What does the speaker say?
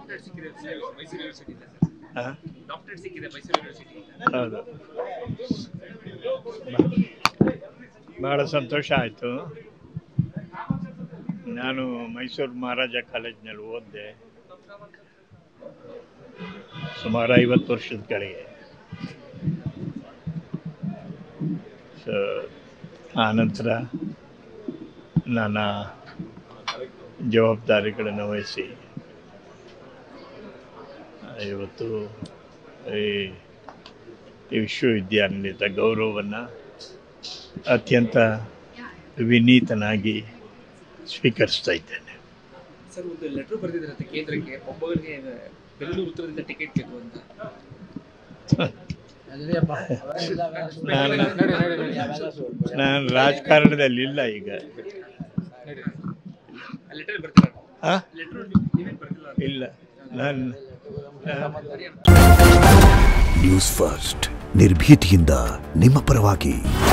Doctorate ಸಿಕ್ಕಿದೆ ಮೈಸೂರು ಯೂನಿವರ್ಸಿಟಿಯಿಂದ ಆ? Doctorate ಸಿಕ್ಕಿದೆ ಮೈಸೂರು ಯೂನಿವರ್ಸಿಟಿಯಿಂದ ಹೌದು ಭಾಳ ಸಂತೋಷ ಆಯಿತು ನಾನು ಮೈಸೂರು ಮಹಾರಾಜ ಕಾಲೇಜಿನಲ್ಲಿ ಓದಿದೆ ಸುಮಾರು ಐವತ್ತು ವರ್ಷದ ಕೆಳಗೆ ಸೊ ಆನಂತರ ನನ್ನ ಜವಾಬ್ದಾರಿಗಳನ್ನು ವಹಿಸಿ ಇವತ್ತು ಈ ಈ ವಿಶ್ವವಿದ್ಯಾನಿಲಯದ ಗೌರವವನ್ನು ಅತ್ಯಂತ ವಿನೀತನಾಗಿ ಸ್ವೀಕರಿಸ್ತಾ ಇದ್ದೇನೆ ಸರ್ ಒಂದು ಲೆಟರ್ ಬರೆದಿದ್ರಂತೆ ಕೇಂದ್ರಕ್ಕೆ ಒಬ್ಬರಿಗೆ ಬೆಂಗಳೂರು ಉತ್ತರದಿಂದ ಟಿಕೆಟ್ ಬೇಕು ಅಂತ ನಾನು ನಾನು ರಾಜಕಾರಣದಲ್ಲಿ ಇಲ್ಲ ಈಗ ಲೆಟರ್ ಬರ್ತಿಲ್ಲ ಆ? ಲೆಟರ್ ನೀವೇನು ಬರ್ತಿಲ್ಲ ಇಲ್ಲ ನಾನು ನ್ಯೂಸ್ ಫಸ್ಟ್ ನಿರ್ಭೀತಿಯಿಂದ ನಿಮ್ಮ ಪರವಾಗಿ